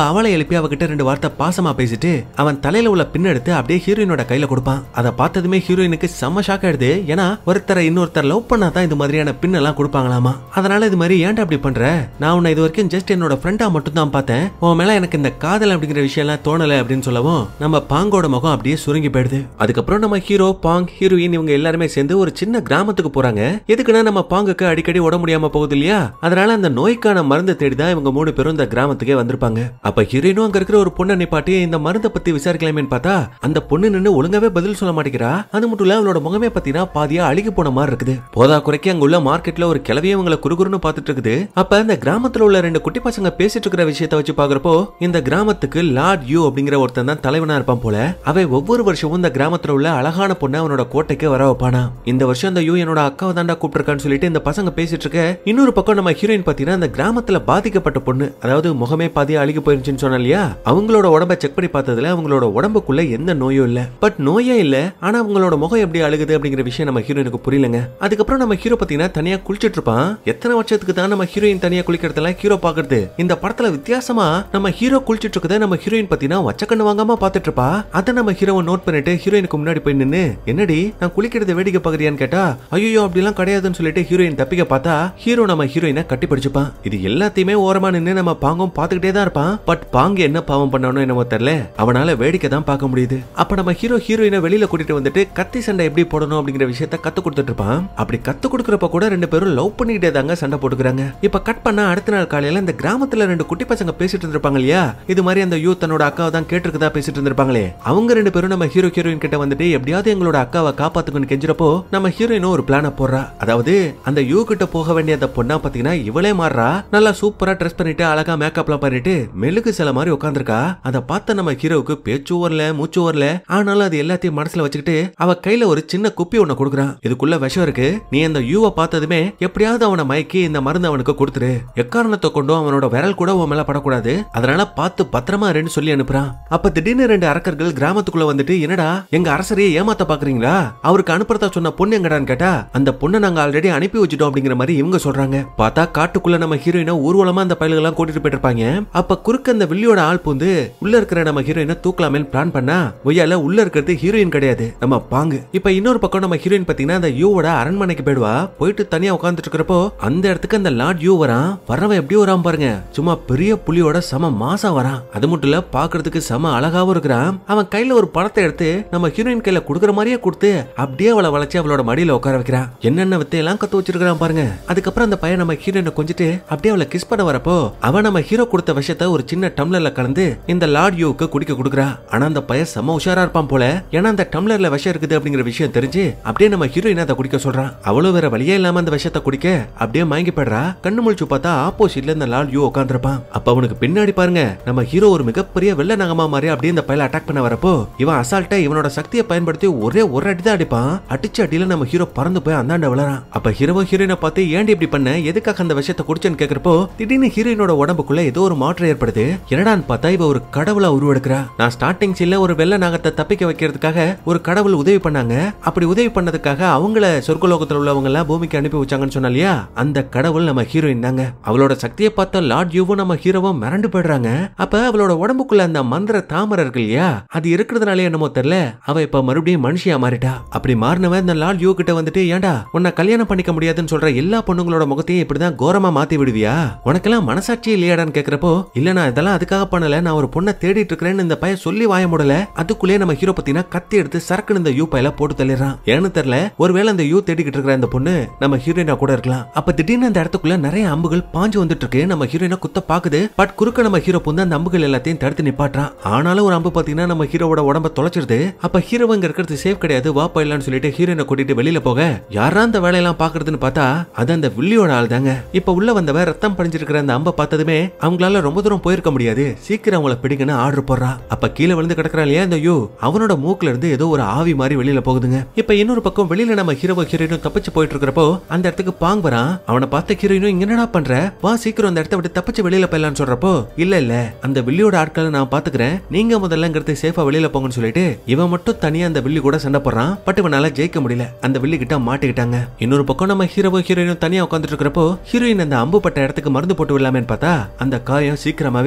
எழுப்பி அவகிட்ட ரெண்டு வார்த்தை பாசமா பேசிட்டு அவன் தலையில உள்ள பின் எடுத்து அப்படியே ஹீரோயினோட கையில கொடுப்பான் அதை பார்த்ததுமே ஹீரோயினுக்கு செம்ம ஷாக் ஆயிடுது ஏன்னா ஒருத்தரை இன்னொருத்தர் லவ் பண்ணாதான் இந்த மாதிரியான பின் எல்லாம் கொடுப்பாங்களாமா அதனால இது மாதிரி ஏன்டா அப்படி பண்ற நான் உன்னை இது வரைக்கும் ஜஸ்ட் என்னோட ஃப்ரெண்டா மட்டும் தான் பார்த்தேன் உன் மேல எனக்கு இந்த காதல் அப்படிங்கிற விஷயம் எல்லாம் தோணல அப்படின்னு சொல்லவும் நம்ம பாங்கோட முகம் அப்படியே சுருங்கி போயிடுது அதுக்கப்புறம் நம்ம ஹீரோ பாங் ஹீரோயின் இவங்க எல்லாருமே சேர்ந்து ஒரு சின்ன கிராமத்துக்கு போறாங்க எதுக்குன்னா நம்ம பாங்குக்கு அடிக்கடி உட முடியாம போகுது இல்லையா அதனால அந்த நோய்க்கான மருந்து தேடி தான் இவங்க மூணு பேரும் இந்த கிராமத்துக்கே வந்திருப்பாங்க அப்ப ஹீரோயினும் அங்க இருக்கிற ஒரு பொண்ணை நிப்பாட்டி இந்த மருந்தை பத்தி விசாரிக்கலாமேன்னு பார்த்தா அந்த பொண்ணு நின்னு ஒழுங்காவே பதில் சொல்ல மாட்டேங்கிறா அது மட்டும் இல்ல அவளோட முகமே பாத்தீங்கன்னா பாதியா அழுகி போன மாதிரி இருக்குது போதா குறைக்கு அங்க உள்ள மார்க்கெட்ல ஒரு கிளவியே இவங்களை குறுகுறுன்னு பாத்துட்டு இருக்குது அப்ப இந்த கிராமத்துல உள்ள ரெண்டு குட்டி பசங்க பேசிட்டு இருக்கிற விஷயத்த வச்சு பாக்குறப்போ இந்த கிராமத்துக்கு லார்ட் யூ அப்படிங்கிற ஒருத்தன் தான் தலைவனா இருப்பான் போல அவன் ஒவ்வொரு வருஷமும் இந்த கிராமத்துல உள்ள அழகான பொண்ணை அவனோட கோட்டைக்கு வர வைப்பானா இந்த வருஷம் அந்த யூ என்னோட அக்காவை தாண்டா கூப்பிட்டுருக்கான்னு சொல்லிட்டு இந்த பசங்க பேசிட்டு இருக்க இன்னொரு பக்கம் நம்ம ஹீரோயின் பாத்தீங்கன்னா அந்த கிராமத்துல பாதிக்கப்பட்ட பொண்ணு அதாவது முகமே பாதியா அழுகி போயிருச்சுன்னு சொன்னா இல்லையா அவங்களோட உடம்ப செக் பண்ணி பார்த்ததுல அவங்களோட உடம்புக்குள்ள எந்த நோயும் இல்ல பட் நோயே இல்ல ஆனா அவங்களோட முகம் எப்படி அழுகுது அப்படிங்கிற விஷயம் நம்ம ஹீரோயினுக்கு புரியலங்க அதுக்கப்புறம் நம்ம ஹீரோ பாத்தீங்கன்னா தனியா குளிச்சிட்டு இருப்பான் எத்தனை வருஷத்துக்கு தான் நம்ம ஹீரோயின் தனியா குளிக்கிறதெல்லாம் ஹீரோ பாக்குறது இந்த படத்துல வித்தியாசமா நம்ம ஹீரோ குளிச்சிட்டு இருக்கத நம்ம ஹீரோயின் பாத்தீங்கன்னா வச்சக்கண்ணு வாங்காம பாத்துட்டு இருப்பா அதை நம்ம ஹீரோவை நோட் பண்ணிட்டு ஹீரோயினுக்கு முன்னாடி போய் நின்னு என்னடி நான் குளிக்கிறத வேடிக்கை பாக்குறியான்னு கேட்டா ஐயோ அப்படிலாம் கிடையாதுன்னு சொல்லிட்டு ஹீரோயின் தப்பிக்க பார்த்தா ஹீரோ நம்ம ஹீரோயினை கட்டி பிடிச்சுப்பான் இது எல்லாத்தையுமே ஓரமா நின்னு நம்ம பாங்கும் பாத்துக்கிட்டே தான் இருப்பான் பட் பாங்கு என்ன பாவம் பண்ணணும் என்னமோ தெரியல அவனால வேடிக்கை தான் பார்க்க முடியுது அப்ப நம்ம ஹீரோ ஹீரோயினை வெளியில கூட்டிட்டு வந்துட்டு கத்தி சண்டை எப்படி போடணும் அப்படிங்கிற விஷயத்த கத்து கொடுத்துட்டு இருப்பான் அப்படி கத்து கொடுக்கறப்ப கூட ரெண்டு பேரும் லவ் பண்ணிக்கிட்டே தாங்க சண்டை போட்டுக்கிறாங்க இப்ப கட் பண்ணா அடுத்த நாள் காலையில இந்த கிராமத்துல ரெண்டு குட்டி பசங்க பேசிட்டு இருந்திருப்பாங்க இல்லையா இது மாதிரி அந்த யூத் தன்னோட அக்காவை தான் கேட்டிருக்கதா பேசிட்டு இருந்திருப்பாங்களே அவங்க ரெண்டு பேரும் நம்ம ஹீரோ ஹீரோயின் கிட்ட வந்துட்டு எப்படியாவது எங்களோட அக்காவை காப்பாத்துக்கணும்னு கெஞ்சிரப்போ நம்ம ஹீரோயினும் ஒரு பிளான போடுறா அதாவது அந்த யூ கிட்ட போக வேண்டிய அந்த பொண்ணா பாத்தீங்கன்னா இவளே மாறுறா நல்லா சூப்பரா ட்ரெஸ் பண்ணிட்டு அழகா மேக்கப்லாம் பண்ணிட்டு மெழுகு சில மாதிரி உட்காந்துருக்கா அதை பார்த்த நம்ம ஹீரோவுக்கு பேச்சு வரல மூச்சு வரல ஆனாலும் அது எல்லாத்தையும் மனசுல வச்சுக்கிட்டு அவ கையில ஒரு சின்ன குப்பி ஒண்ணு கொடுக்குறான் இதுக்குள்ள விஷம் இருக்கு நீ அந்த யூவை பார்த்ததுமே எப்படியாவது அவனை மயக்கி இந்த மருந்து அவனுக்கு கொடுத்துரு எக்காரணத்தை கொண்டும் அவனோட விரல் கூட உன் மேல படக்கூடாது அதனால பார்த்து பத்திரமா இருன்னு சொல்லி அனுப்புறான் அப்ப திடீர்னு ரெண்டு அரக்கர்கள் கிராமத்துக்குள்ள வந்துட்டு என்னடா எங்க அரசரையே ஏமாத்த பாக்குறீங்களா அவருக்கு அனுப்புறதா சொன்ன பொண்ணு எங்கடான்னு கேட்டா அந்த பொண்ணை நாங்க ஆல்ரெடி அனுப்பி வச்சுட்டோம் அப்படிங்கிற மாதிரி இவங்க சொல்றாங்க பார்த்தா காட்டுக்குள்ள நம்ம ஹீரோயினை ஊர்வலமா அந்த பயல்கள்லாம் கூட்டிட்டு போயிட்டு இருப்பாங்க அப்ப குறுக்க அந்த வில்லியோட ஆள் பூந்து உள்ள இருக்கிற நம்ம ஹீரோயினை தூக்கலாமேன்னு பிளான் பண்ணா ஒய்யால உள்ள இருக்கிறது ஹீரோயின் கிடையாது நம்ம பாங்கு இப்ப இன்னொரு பக்கம் நம்ம ஹீரோயின் பாத்தீங்கன்னா அந்த யூவோட அரண்மனைக்கு போயிடுவா போயிட்டு தனியா உட்காந்துட்டு இருக்கிறப்போ அந்த இடத்துக்கு அந்த லார்ட் யூ வரான் வரவன் எப்படி வரான் பாருங்க சும்மா பெரிய புலியோட சம மாசா வரான் அது மட்டும் இல்ல பாக்குறதுக்கு சம அழகாவும் இருக்கிறான் அவன் கையில ஒரு பணத்தை எடுத்து நம்ம ஹீரோயின் கையில குடுக்குற மாதிரியே கொடுத்து அப்படியே அவளை வளைச்சு அவளோட மடியில உட்கார வைக்கிறான் என்னென்ன வித்தையெல்லாம் கத்து வச்சிருக்கான் பாருங்க அதுக்கப்புறம் அந்த பையன் நம்ம ஹீரோயினை கொஞ்சிட்டு அப்படியே அவளை கிஸ் பண்ண வரப்போ அவன் நம்ம ஹீரோ கொடுத்த விஷயத்த ஒரு சின்ன டம்ளர்ல கலந்து இந்த லார்ட் யூக்கு குடிக்க கொடுக்குறா ஆனா அந்த பையன் செம்ம உஷாரா இருப்பான் போல ஏன்னா அந்த டம்ளர்ல விஷம் இருக்குது அப்படிங்கிற விஷயம் தெரிஞ்சு அப்படியே நம்ம ஹீரோயின் அதை குடிக்க சொல்றான் அவளும் வேற வழியே இல்லாம அந்த விஷயத்த குடிக்க அப்படியே மயங்கி போயிடுறா கண்ணு முழிச்சு பார்த்தா ஆப்போசிட்ல இந்த லால் யூ உட்காந்துருப்பான் அப்ப அவனுக்கு பின்னாடி பாருங்க நம்ம ஹீரோ ஒரு மிகப்பெரிய வெள்ள நகமா மாதிரி அப்படியே இந்த பையல அட்டாக் பண்ண வரப்போ இவன் அசால்ட்டா இவனோட சக்தியை பயன்படுத்தி ஒரே ஒரு அடி தான் அடிப்பான் அடிச்ச அடியில நம்ம ஹீரோ பறந்து போய் அந்தாண்ட விழறான் அப்ப ஹீரோ ஹீரோயினை பார்த்து ஏன்டி இப்படி பண்ண எதுக்காக அந்த விஷயத்த குடிச்சேன்னு கேக்குறப்போ திடீர்னு ஹீரோயினோட உடம்புக்குள்ள ஏதோ ஒரு மாற்றம் ஏற்படுது என்னடான்னு பார்த்தா இவ ஒரு கடவுளா உருவெடுக்கிறா நான் ஸ்டார்டிங் சீன்ல ஒரு வெள்ள நாகத்தை தப்பிக்க வைக்கிறதுக்காக ஒரு கடவுள் உதவி பண்ணாங்க அப்படி உதவி பண்ணதுக்காக அவங்கள சொர்க்கலோகத்துல உள்ளவங்க எல்லாம் பூமிக்கு அனுப்பி வச்சாங்கன்னு சொன்னா இல்லையா அந்த கடவுள் நம்ம ஹீரோயின் தாங்க அவளோட சக்தியை பார்த்த லார்ட் யூவும் நம்ம ஹீரோவும் மிரண்டு போயிடுறாங்க அப்ப அவளோட உடம்புக்குள்ள அந்த மந்திர தாமரை இருக்கு இல்லையா அது இருக்கிறதுனாலே என்னமோ தெரியல அவ இப்ப மறுபடியும் மனுஷியா மாறிட்டா அப்படி மாறினவன் இந்த லார்ட் யூ கிட்ட வந்துட்டு ஏன்டா உன்னை கல்யாணம் பண்ணிக்க முடியாதுன்னு சொல்ற எல்லா பொண்ணுங்களோட முகத்தையும் இப்படிதான் கோரமா மாத்தி விடுவியா உனக்கெல்லாம் மனசாட்சி இல்லையாடான்னு கேக்குறப்போ இல்ல நான் இதெல்லாம் அதுக்காக பண்ணல நான் ஒரு பொண்ணை தேடிட்டு இருக்கிறேன்னு இந்த பையன் சொல்லி வாய முடியல அதுக்குள்ளே நம்ம ஹீரோ பத்தினா கத்தி எடுத்து சரக்குன்னு இந்த யூ பையில போட்டு தள்ளிடுறான் ஏன்னு தெரியல ஒருவேளை அந்த யூ தேடிக்கிட்டு இருக்கிற அந்த பொண்ணு நம்ம ஹீரோயினா கூட இருக்கலாம் அப்ப திடீர்னு அந்த இடத்துக்குள்ள நிறைய அம்புகள் பாஞ்சு வந்துட்டு இருக்கு நம்ம ஹீரோயினை குத்த பாக்குது பட் குறுக்க நம்ம ஹீரோ புந்து அந்த அம்புகள் எல்லாத்தையும் தடுத்து நிப்பாட்டுறான் ஆனாலும் ஒரு அம்பு பாத்தீங்கன்னா நம்ம ஹீரோவோட உடம்ப தொலைச்சிருது அப்ப ஹீரோ இங்க இருக்கிறது சேஃப் கிடையாது வா போயிடலாம்னு சொல்லிட்டு ஹீரோயினை கூட்டிட்டு வெளியில போக யாரா அந்த வேலையெல்லாம் பாக்குறதுன்னு பார்த்தா அது அந்த வில்லியோட ஆள் தாங்க இப்ப உள்ள வந்தவ ரத்தம் படிஞ்சிருக்கிற அந்த அம்பை பார்த்ததுமே அவங்களால ரொம்ப தூரம் போயிருக்க முடியாது சீக்கிரம் அவங்கள பிடிங்கன்னு ஆர்டர் போடுறா அப்ப கீழே விழுந்து கிடக்குறா இல்லையா இந்த யூ அவனோட மூக்குல இருந்து ஏதோ ஒரு ஆவி மாதிரி வெளியில போகுதுங்க இப்ப இன்னொரு பக்கம் வெளியில நம்ம ஹீரோ ஹீரோயினும் தப்பிச்சு போயிட்டு இருக்கிறப்போ அந்த இடத்துக்கு பாங் வரான் அவனை பார்த்த ஹீரோயினும் இங்க என்னடா பண்ற வா சீக்கிரம் அந்த இடத்த விட்டு தப்பிச்சு வெளியில போயிடலாம்னு சொல்றப்போ இல்ல இல்ல அந்த வில்லியோட ஆட்களை நான் பாத்துக்கிறேன் நீங்க முதல்லங்கிறது சேஃபா வெளியில போங்கன்னு சொல்லிட்டு இவன் மட்டும் தனியா அந்த வில்லி கூட சண்டை போடுறான் பட் இவனால ஜெயிக்க முடியல அந்த வில்லி கிட்ட மாட்டிக்கிட்டாங்க இன்னொரு பக்கம் நம்ம ஹீரோ ஹீரோயினும் தனியா உட்காந்துட்டு இருக்கிறப்போ ஹீரோயின் அந்த அம்பு பட்ட இடத்துக்கு மருந்து போட்டு விடலாமேன்னு பார்த்தா அந்த காயம் சீக்கிரமாவே ஆறிடுச்சு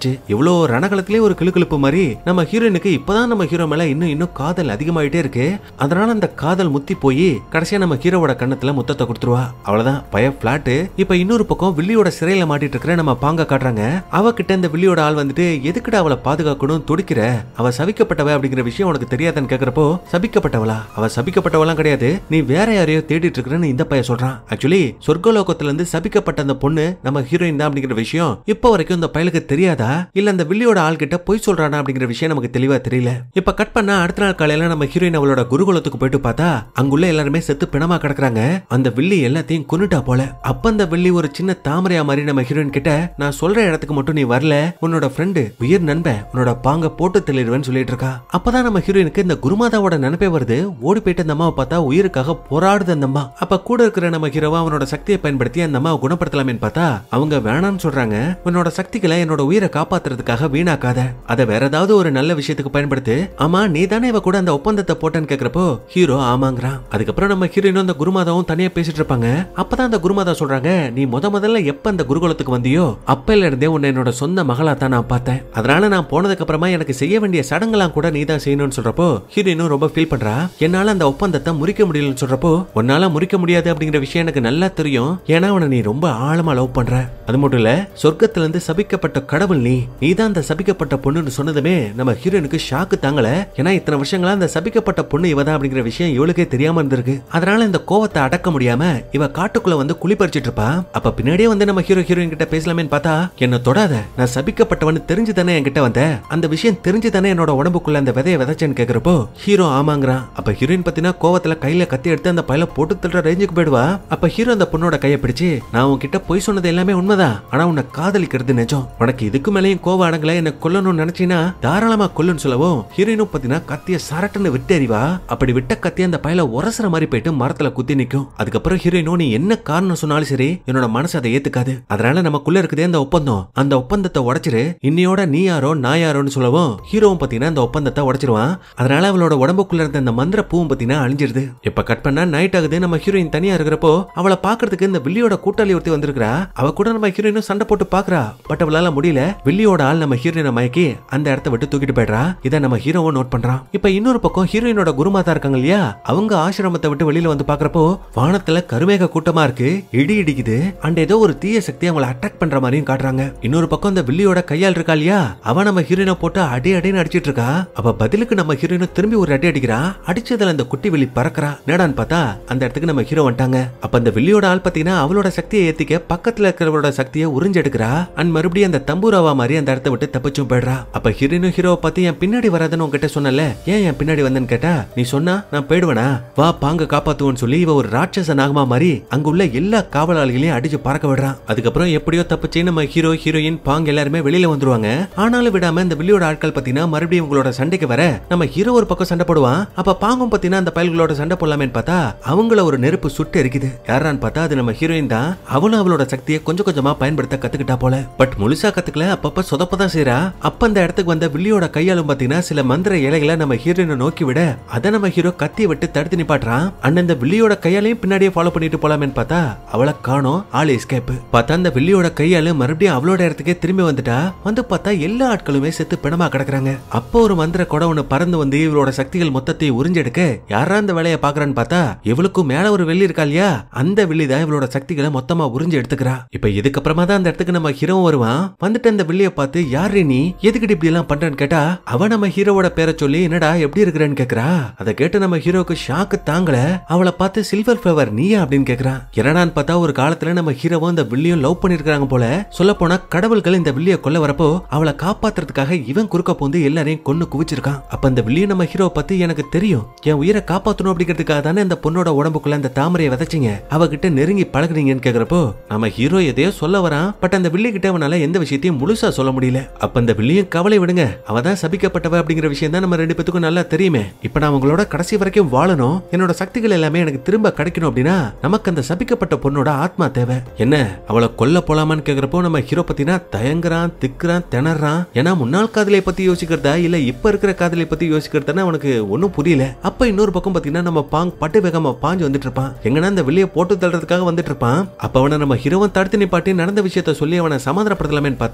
ஆரம்பிச்சிருச்சு இவ்வளோ ரணகலத்திலே ஒரு கிளுகிளுப்பு மாதிரி நம்ம ஹீரோயினுக்கு இப்பதான் நம்ம ஹீரோ மேல இன்னும் இன்னும் காதல் அதிகமாயிட்டே இருக்கு அதனால அந்த காதல் முத்தி போய் கடைசியா நம்ம ஹீரோவோட கண்ணத்துல முத்தத்தை கொடுத்துருவா அவ்வளவுதான் பய பிளாட்டு இப்ப இன்னொரு பக்கம் வில்லியோட சிறையில மாட்டிட்டு இருக்கிற நம்ம பாங்க காட்டுறாங்க அவகிட்ட இந்த வில்லியோட ஆள் வந்துட்டு எதுக்குடா அவளை பாதுகாக்கணும் துடிக்கிற அவ சபிக்கப்பட்டவ அப்படிங்கிற விஷயம் உனக்கு தெரியாதுன்னு கேக்குறப்போ சபிக்கப்பட்டவளா அவ சபிக்கப்பட்டவளாம் கிடையாது நீ வேற யாரையோ தேடிட்டு இருக்கிறன்னு இந்த பையன் சொல்றான் ஆக்சுவலி சொர்க்கலோகத்துல இருந்து சபிக்கப்பட்ட அந்த பொண்ணு நம்ம ஹீரோயின் தான் அப்படிங்கிற விஷயம் இப்போ வரைக்கும் இந்த பயலுக்கு தெரியாதா இல்ல அந்த வில்லியோட ஆள் கிட்ட பொய் சொல்றானா அப்படிங்கிற விஷயம் நமக்கு தெளிவா தெரியல இப்ப கட் பண்ணா அடுத்த நாள் காலையில நம்ம ஹீரோயின் அவளோட குருகுலத்துக்கு போயிட்டு பார்த்தா அங்குள்ள எல்லாருமே செத்து பிணமா கிடக்குறாங்க அந்த வில்லி எல்லாத்தையும் கொன்னுட்டா போல அப்ப அந்த வில்லி ஒரு சின்ன தாமரையா மாதிரி நம்ம ஹீரோயின் கிட்ட நான் சொல்ற இடத்துக்கு மட்டும் நீ வரல உன்னோட ஃப்ரெண்டு உயிர் நண்பன் உன்னோட பாங்க போட்டு தெளிடுவேன்னு சொல்லிட்டு இருக்கா அப்பதான் நம்ம ஹீரோயினுக்கு இந்த குருமாதாவோட நினைப்பே வருது ஓடி போயிட்டு அந்த அம்மாவை பார்த்தா உயிருக்காக போராடுது அந்த அம்மா அப்ப கூட இருக்கிற நம்ம ஹீரோவா அவனோட சக்தியை பயன்படுத்தி அந்த அம்மாவை குணப்படுத்தலாமேன்னு பார்த்தா அவங்க வேணாம்னு சொல்றாங்க உன்னோட சக்திகளை என்னோட உயிரை காப்பாத்துறதுக்காக வீணாக்காத அதை வேற ஏதாவது ஒரு நல்ல விஷயத்துக்கு பயன்படுத்து ஆமா நீ தானே இவ கூட அந்த ஒப்பந்தத்தை போட்டேன்னு கேக்குறப்போ ஹீரோ ஆமாங்கிறான் அதுக்கப்புறம் நம்ம ஹீரோயினும் அந்த குருமாதாவும் தனியா பேசிட்டு இருப்பாங்க அப்பதான் அந்த குருமாதா சொல்றாங்க நீ முத முதல்ல எப்ப அந்த குருகுலத்துக்கு வந்தியோ அப்பையில இருந்தே உன்னை என்னோட சொந்த மகளா தான் நான் பார்த்தேன் அதனால நான் போனதுக்கு அப்புறமா எனக்கு செய்ய வேண்டிய சடங்கெல்லாம் கூட நீ தான் செய்யணும்னு சொல்றப்போ ஹீரோயினும் ரொம்ப ஃபீல் பண்றா என்னால அந்த ஒப்பந்தத்தை முறிக்க முடியலன்னு சொல்றப்போ உன்னால முறிக்க முடியாது அப்படிங்கிற விஷயம் எனக்கு நல்லா தெரியும் ஏன்னா உன்னை நீ ரொம்ப ஆழமா லவ் பண்ற அது மட்டும் இல்ல சொர்க்கத்துல இருந்து சபிக்கப்பட்ட கடவுள் நீ நீ தான் அந்த சபிக்கப்பட்ட பொண்ணுன்னு சொன்னதுமே நம்ம ஹீரோயினுக்கு ஷாக்கு தாங்கல ஏன்னா இத்தனை வருஷங்களா அந்த சபிக்கப்பட்ட பொண்ணு இவதான் அப்படிங்கிற விஷயம் இவளுக்கே தெரியாம இருந்திருக்கு அதனால இந்த கோவத்தை அடக்க முடியாம இவ காட்டுக்குள்ள வந்து குளிப்பறிச்சிட்டு இருப்பா அப்ப பின்னாடியே வந்து நம்ம ஹீரோ ஹீரோயின் கிட்ட பேசலாமேன்னு பார்த்தா என்ன தொடாத நான் சபிக்கப்பட்டவன்னு தெரிஞ்சு தானே என்கிட்ட வந்த அந்த விஷயம் தெரிஞ்சு தானே என்னோட உடம்புக்குள்ள அந்த விதைய விதைச்சேன்னு கேக்குறப்போ ஹீரோ ஆமாங்கிறான் அப்ப ஹீரோயின் பத்தினா கோவத்துல கையில கத்தி எடுத்து அந்த பையில போட்டு தள்ளுற ரேஞ்சுக்கு போயிடுவா அப்ப ஹீரோ அந்த பொண்ணோட கையை பிடிச்சு நான் உன்கிட்ட பொய் சொன்னது எல்லாமே உண்மைதான் ஆனா உன்னை காதலிக்கிறது நிஜம் உனக்கு இதுக்கு மேலேயும் கோவம் அடங்கல என்ன கொல்லணும்னு நினைச்சீனா தாராளமா கொல்லுன்னு சொல்லவும் ஹீரோயினும் பாத்தீங்கன்னா கத்திய சரட்டுன்னு விட்டு எறிவா அப்படி விட்ட கத்தி அந்த பையில உரசுற மாதிரி போயிட்டு மரத்துல குத்தி நிக்கும் அதுக்கப்புறம் ஹீரோயினும் நீ என்ன காரணம் சொன்னாலும் சரி என்னோட மனசு அதை ஏத்துக்காது அதனால நமக்குள்ள இருக்குதே அந்த ஒப்பந்தம் அந்த ஒப்பந்தத்தை உடைச்சிரு இன்னையோட நீ யாரோ நான் யாரோன்னு சொல்லவும் ஹீரோவும் பாத்தீங்கன்னா அந்த ஒப்பந்தத்தை உடைச்சிருவான் அதனால அவளோட உடம்புக்குள்ள இருந்த அந்த மந்திர பூவும் பாத்தீங்கன்னா அழிஞ்சிருது இப்ப கட் பண்ணா நைட் ஆகுது நம்ம ஹீரோயின் தனியா இருக்கிறப்போ அவளை பாக்குறதுக்கு இந்த வில்லியோட கூட்டாளி ஒருத்தி வந்திருக்கிறா அவ கூட நம்ம ஹீரோயினும் சண்டை போட்டு பாக்குறா பட் அவளால முடியல வில்லியோட ஆள் நம்ம ஹீரோயினை மயக்கி அந்த இடத்த விட்டு தூக்கிட்டு போயிடுறா இதை நம்ம ஹீரோவும் நோட் பண்றான் இப்ப இன்னொரு பக்கம் ஹீரோயினோட குருமாதா இருக்காங்க இல்லையா அவங்க ஆசிரமத்தை விட்டு வெளியில வந்து பாக்குறப்போ வானத்துல கருமேக கூட்டமா இருக்கு இடி இடிக்குது அண்ட் ஏதோ ஒரு தீய சக்தி அவங்கள அட்டாக் பண்ற மாதிரியும் காட்டுறாங்க இன்னொரு பக்கம் இந்த வில்லியோட கையால் இருக்கா இல்லையா அவ நம்ம ஹீரோயினை போட்டு அடி அடின்னு அடிச்சிட்டு இருக்கா அவ பதிலுக்கு நம்ம ஹீரோயினை திரும்பி ஒரு அடி அடிக்கிறா அடிச்சதுல அந்த குட்டி வில்லி பறக்குறா நேடான்னு பார்த்தா அந்த இடத்துக்கு நம்ம ஹீரோ வந்துட்டாங்க அப்ப அந்த வில்லியோட ஆள் பாத்தீங்கன்னா அவளோட சக்தியை ஏத்திக்க பக்கத்துல இருக்கிறவரோட சக்தியை உறிஞ்செடுக்கிறா அண்ட் மறுபடியும் அந்த தம்பூராவா மாதிரி அந்த இடத்த விட்டு தப்பிச்சும் போயிடுறா அப்ப ஹீரோனும் ஹீரோவை பார்த்து என் பின்னாடி வராதுன்னு உன்கிட்ட சொன்னல ஏன் என் பின்னாடி வந்தேன்னு கேட்டா நீ சொன்னா நான் போயிடுவேனா வா பாங்க காப்பாத்துவோன்னு சொல்லி இவ ஒரு ராட்சச நாகமா மாதிரி அங்க உள்ள எல்லா காவலாளிகளையும் அடிச்சு பறக்க விடுறான் அதுக்கப்புறம் எப்படியோ தப்பிச்சு நம்ம ஹீரோ ஹீரோயின் பாங்க எல்லாருமே வெளியில வந்துருவாங்க ஆனாலும் விடாம இந்த வில்லியோட ஆட்கள் பாத்தீங்கன்னா மறுபடியும் உங்களோட சண்டைக்கு வர நம்ம ஹீரோ ஒரு பக்கம் சண்டை போடுவான் அப்ப பாங்கும் பாத்தீங்கன்னா அந்த பயல்களோட சண்டை போடலாமேன்னு பார்த்தா அவங்கள ஒரு நெருப்பு சுட்டு இருக்குது யாரான்னு பார்த்தா அது நம்ம ஹீரோயின் தான் அவளும் அவளோட சக்தியை கொஞ்சம் கொஞ்சமா பயன்படுத்த கத்துக்கிட்டா போல பட் முழுசா கத்துக்கல அப்பப்ப சொதப்பதான் செய்றா அப்ப அந்த இடத்துக்கு வந்த வில்லியோட கையாலும் பாத்தீங்கன்னா சில மந்திர இலைகளை நம்ம ஹீரோயினை நோக்கி விட அதை நம்ம ஹீரோ கத்தியை விட்டு தடுத்து நிப்பாட்டுறான் அண்ணன் இந்த வில்லியோட கையாலையும் பின்னாடியே ஃபாலோ பண்ணிட்டு போலாமேன்னு பார்த்தா அவளை காணோம் ஆள் எஸ்கேப் பார்த்தா அந்த வில்லியோட கையால மறுபடியும் அவளோட இடத்துக்கே திரும்பி வந்துட்டா வந்து பார்த்தா எல்லா ஆட்களுமே செத்து பிணமா கிடக்குறாங்க அப்போ ஒரு மந்திர கொடை ஒண்ணு பறந்து வந்து இவளோட சக்திகள் மொத்தத்தை உறிஞ்செடுக்க யாரா அந்த வேலையை பாக்குறான்னு பார்த்தா இவளுக்கும் மேல ஒரு வெள்ளி இருக்கா இல்லையா அந்த வெள்ளி தான் இவளோட சக்திகளை மொத்தமா உறிஞ்சு எடுத்துக்கிறா இப்ப இதுக்கப்புறமா தான் அந்த இடத்துக்கு நம்ம ஹீரோ வருவான் வந்துட்டு அந்த வெள்ளிய பார்த்து யாரு நீ எதுக்கிட்டு இப்படி எல்லாம் பண்றேன்னு கேட்டா அவ நம்ம ஹீரோவோட பேரை சொல்லி என்னடா எப்படி இருக்கிறேன்னு கேக்குறா அதை கேட்டு நம்ம ஹீரோக்கு ஷாக்கு தாங்கல அவளை பார்த்து சில்வர் ஃபிளவர் நீயா அப்படின்னு கேக்குறான் என்னடான்னு பார்த்தா ஒரு காலத்துல நம்ம ஹீரோவும் இந்த வில்லியும் லவ் பண்ணிருக்காங்க போல சொல்ல போனா கடவுள்கள் இந்த வில்லிய கொல்ல வரப்போ அவளை காப்பாத்துறதுக்காக இவன் குறுக்க போந்து எல்லாரையும் கொன்னு குவிச்சிருக்கான் அப்ப அந்த வில்லியும் நம்ம ஹீரோ பத்தி எனக்கு தெரியும் என் உயிரை காப்பாத்தணும் அப்படிங்கிறதுக்காக தானே அந்த பொண்ணோட உடம்புக்குள்ள அந்த தாமரையை விதைச்சிங்க அவகிட்ட நெருங்கி பழகுறீங்கன்னு கேக்குறப்போ நம்ம ஹீரோ எதையோ சொல்ல வரான் பட் அந்த வில்லி கிட்ட அவனால எந்த விஷயத்தையும் முழுசா சொல்ல முடியல அப்ப அந்த வில்லியும் கவலை விடுங்க அவ தான் சபிக்கப்பட்டவ அப்படிங்கிற விஷயம் தான் நம்ம ரெண்டு பேத்துக்கும் நல்லா தெரியுமே இப்ப நான் உங்களோட கடைசி வரைக்கும் வாழணும் என்னோட சக்திகள் எல்லாமே எனக்கு திரும்ப கிடைக்கணும் அப்படின்னா நமக்கு அந்த சபிக்கப்பட்ட பொண்ணோட ஆத்மா தேவை என்ன அவளை கொல்ல போலாமான்னு கேக்குறப்போ நம்ம ஹீரோ பத்தினா தயங்குறான் திக்குறான் திணறான் ஏன்னா முன்னாள் காதலை பத்தி யோசிக்கிறதா இல்ல இப்ப இருக்கிற காதலை பத்தி யோசிக்கிறதுனா அவனுக்கு ஒண்ணும் புரியல அப்ப இன்னொரு பக்கம் பாத்தீங்கன்னா நம்ம பாங் பட்டு வேகமா பாஞ்சு வந்துட்டு இருப்பான் எங்கன்னா அந்த வெளியே போட்டு தள்ளுறதுக்காக வந்துட்டு இருப்பான் அப்ப அவனை நம்ம ஹீரோவன் தடுத்து நிப்பாட்டி நடந்த விஷயத்த சொல்லி அவனை சமாதானப்படுத்தலாமேன்னு பார்த்தா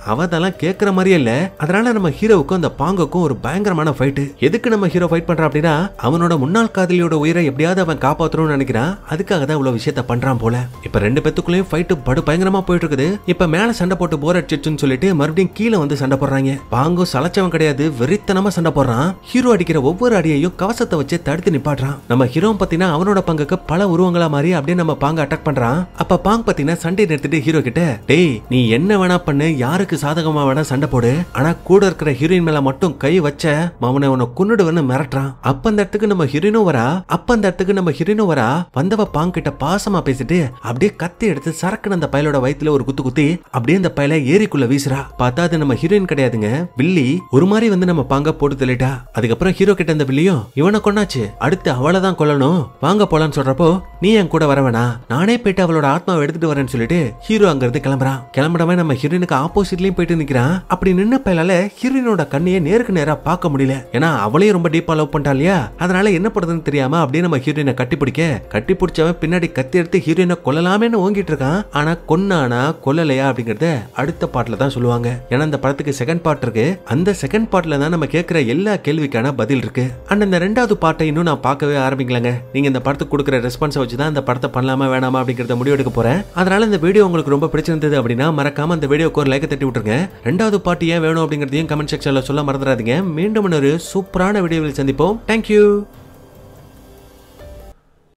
அவ அதெல்லாம் கேட்கற மாதிரியே இல்ல அதனால நம்ம ஹீரோவுக்கும் அந்த பாங்குக்கும் ஒரு பயங்கரமான ஃபைட் எதுக்கு நம்ம ஹீரோ ஃபைட் பண்றான் அப்படின்னா அவனோட முன்னாள் காதலியோட உயிரை எப்படியாவது அவன் காப்பாத்தணும்னு நினைக்கிறான் அதுக்காக தான் இவ்வளவு விஷயத்த பண்றான் போல இப்ப ரெண்டு பேத்துக்குள்ளேயும் ஃபைட் படு பயங்கரமா போயிட்டு இருக்குது இப்ப மேல சண்டை போட்டு போர் அடிச்சிச்சுன்னு சொல்லிட்டு மறுபடியும் கீழே வந்து சண்டை போடுறாங்க பாங்கும் சலைச்சவன் கிடையாது வெறித்தனமா சண்டை போடுறான் ஹீரோ அடிக்கிற ஒவ்வொரு அடியையும் கவசத்தை வச்சு தடுத்து நிப்பாட்டுறான் நம்ம ஹீரோ பாத்தீங்கன்னா அவனோட பங்குக்கு பல உருவங்களா மாறி அப்படியே நம்ம பாங்க அட்டாக் பண்றான் அப்ப பாங் பாத்தீங்கன்னா சண்டை நிறுத்திட்டு ஹீரோ கிட்ட டேய் நீ என்ன வேணா பண்ணு யாருக்கு சாதகமா வேணா சண்டை போடு ஆனா கூட இருக்கிற ஹீரோயின் மேல மட்டும் கை வச்ச அவனை உன்னை கொன்னுடுவேன்னு மிரட்டுறான் அப்ப அந்த இடத்துக்கு நம்ம ஹீரோயினும் வரா அப்ப அந்த இடத்துக்கு நம்ம ஹீரோயினும் வரா வந்தவ பாங் கிட்ட பாசமா பேசிட்டு அப்படியே கத்தி எடுத்து சரக்குன்னு அந்த பயலோட வயித்துல ஒரு குத்து குத்தி அப்படியே அந்த பயல ஏரிக்குள்ள வீசுறா பார்த்தா அது நம்ம ஹீரோயின் கிடையாதுங்க வில்லி ஒரு மாதிரி வந்து நம்ம பாங்க போட்டு தள்ளிட்டா அதுக்கப்புறம் ஹீரோ கிட்ட அந்த வில்லியும் இவனை கொன்னாச்சு அடுத்து அவளை தான் கொல்லணும் வாங்க போலான்னு சொல்றப்போ நீ என் கூட வர வேணா நானே போயிட்டு அவளோட ஆத்மாவை எடுத்துட்டு வரேன்னு சொல்லிட்டு ஹீரோ அங்க இருந்து கிளம்புறான் கிளம்பிடவன் நம்ம ஹீரோயினுக்கு ஆப்போசிட்லயும் போயிட்டு நிக்கிறான் அப்படி நின்ன பயலால ஹீரோயினோட கண்ணையே நேருக்கு நேரா பார்க்க முடியல ஏன்னா அவளையும் ரொம்ப டீப்பா லவ் பண்ணிட்டா இல்லையா அதனால என்ன பண்றதுன்னு தெரியாம அப்படியே நம்ம ஹீரோயினை கட்டி பிடிக்க கட்டி பிடிச்சவன் பின்னாடி கத்தி எடுத்து ஹீரோயினை கொல்லலாமேன்னு ஓங்கிட்டு இருக்கான் ஆனா கொன்னானா கொல்லலையா அப்படிங்கறத அடுத்த பாட்டுல தான் சொல்லுவாங்க ஏன்னா இந்த படத்துக்கு செகண்ட் பார்ட் இருக்கு அந்த செகண்ட் பார்ட்ல தான் நம்ம கேட்கிற எல்லா கேள்விக்கான பதில் இருக்கு அண்ட் இந்த ரெண்டாவது பாட்டை இன்னும் நான் பார்க்கவே ஆரம்பிக்கலங்க நீங்க இந்த படத்துக்கு கொடுக்குற ரெஸ்பான்ஸை வச்சு தான் இந்த படத்தை பண்ணலாமா வேணாமா அப்படிங்கறத முடிவு எடுக்க போறேன் அதனால இந்த வீடியோ உங்களுக்கு ரொம்ப பிடிச்சிருந்தது அப்படின்னா மறக்காம இந்த வீடியோக்கு ஒரு லைக் தட்டி விட்டுருங்க ரெண்டாவது பாட்டு ஏன் வேணும் அப்படிங்கறதையும் கமெண்ட் செக்ஷன்ல சொல்ல மறந்துடாதீங்க மீண்டும் ஒரு சூப்பரான வீடியோவில் சந்திப்போம் தேங்க்யூ